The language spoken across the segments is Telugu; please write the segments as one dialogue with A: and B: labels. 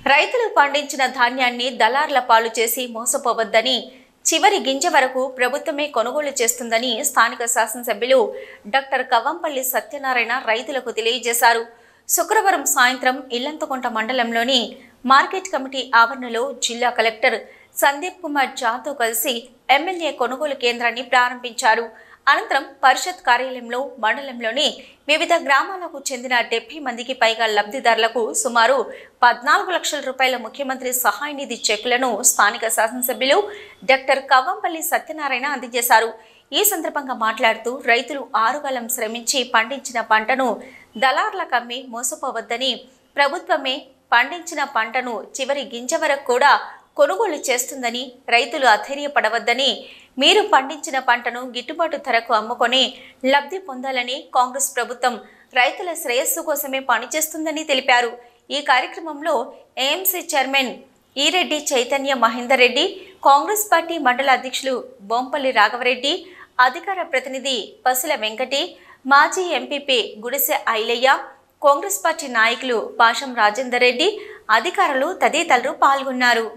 A: రైతులు పండించిన ధాన్యాన్ని దళార్ల పాలు చేసి మోసపోవద్దని చివరి గింజ వరకు ప్రభుత్వమే కొనుగోలు చేస్తుందని స్థానిక శాసనసభ్యులు డాక్టర్ కవ్వంపల్లి సత్యనారాయణ రైతులకు తెలియజేశారు శుక్రవారం సాయంత్రం ఇల్లంతకుంట మండలంలోని మార్కెట్ కమిటీ ఆవరణలో జిల్లా కలెక్టర్ సందీప్ కుమార్ ఝాతో కలిసి ఎమ్మెల్యే కొనుగోలు కేంద్రాన్ని ప్రారంభించారు అనంతరం పరిషత్ కార్యాలయంలో మండలంలోని వివిధ గ్రామాలకు చెందిన డెబ్బై మందికి పైగా లబ్ధిదారులకు సుమారు పద్నాలుగు లక్షల రూపాయల ముఖ్యమంత్రి సహాయ నిధి చెక్కులను స్థానిక శాసనసభ్యులు డాక్టర్ కవ్వంపల్లి సత్యనారాయణ అందజేశారు ఈ సందర్భంగా మాట్లాడుతూ రైతులు ఆరుగాలం శ్రమించి పండించిన పంటను దళార్లకు అమ్మి మోసపోవద్దని ప్రభుత్వమే పండించిన పంటను చివరి గింజ వరకు కూడా కొనుగోలు చేస్తుందని రైతులు అధైర్యపడవద్దని మీరు పండించిన పంటను గిట్టుబాటు ధరకు అమ్ముకొని లబ్ధి పొందాలని కాంగ్రెస్ ప్రభుత్వం రైతుల శ్రేయస్సు కోసమే పనిచేస్తుందని తెలిపారు ఈ కార్యక్రమంలో ఏఎంసీ చైర్మన్ ఈరెడ్డి చైతన్య మహేందర్ రెడ్డి కాంగ్రెస్ పార్టీ మండల అధ్యక్షులు బొంపల్లి రాఘవరెడ్డి అధికార ప్రతినిధి పసుల వెంకటి మాజీ ఎంపీపీ గుడిసె ఐలయ్య కాంగ్రెస్ పార్టీ నాయకులు పాషం రాజేందర్ రెడ్డి అధికారులు తదితరులు పాల్గొన్నారు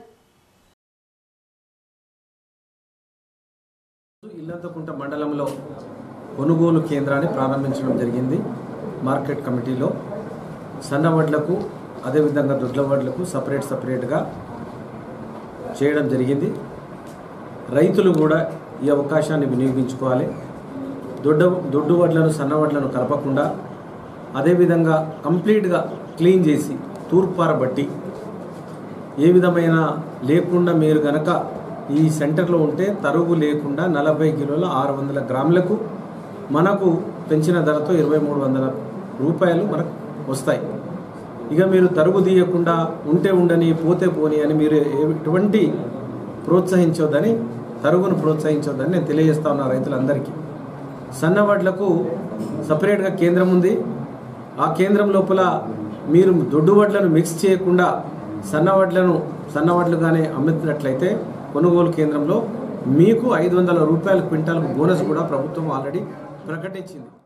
B: ఇల్లంతకుంట మండలంలో కొనుగోలు కేంద్రాన్ని ప్రారంభించడం జరిగింది మార్కెట్ కమిటీలో సన్న వడ్లకు అదేవిధంగా దొడ్ల వడ్లకు సపరేట్ సపరేట్గా చేయడం జరిగింది రైతులు కూడా ఈ అవకాశాన్ని వినియోగించుకోవాలి దొడ్డ దొడ్డు వడ్లను సన్న వడ్లను కలపకుండా అదేవిధంగా కంప్లీట్గా క్లీన్ చేసి తూర్పారబట్టి ఏ విధమైన లేకుండా మీరు గనక ఈ సెంటర్లో ఉంటే తరుగు లేకుండా నలభై కిలోల ఆరు వందల గ్రాములకు మనకు పెంచిన ధరతో ఇరవై మూడు వందల రూపాయలు మనకు వస్తాయి ఇక మీరు తరుగు తీయకుండా ఉంటే ఉండని పోతే పోని అని మీరు ఎటువంటి ప్రోత్సహించొద్దని తరుగును ప్రోత్సహించొద్దని నేను తెలియజేస్తా ఉన్నా రైతులందరికీ సన్నవడ్లకు సపరేట్గా కేంద్రం ఉంది ఆ కేంద్రం లోపల మీరు దొడ్డు వడ్లను మిక్స్ చేయకుండా సన్నవడ్లను సన్నవడ్లుగానే అమ్మినట్లయితే కొనుగోలు కేంద్రంలో మీకు ఐదు వందల రూపాయల క్వింటాల్ బోనస్ కూడా ప్రభుత్వం ఆల్రెడీ ప్రకటించింది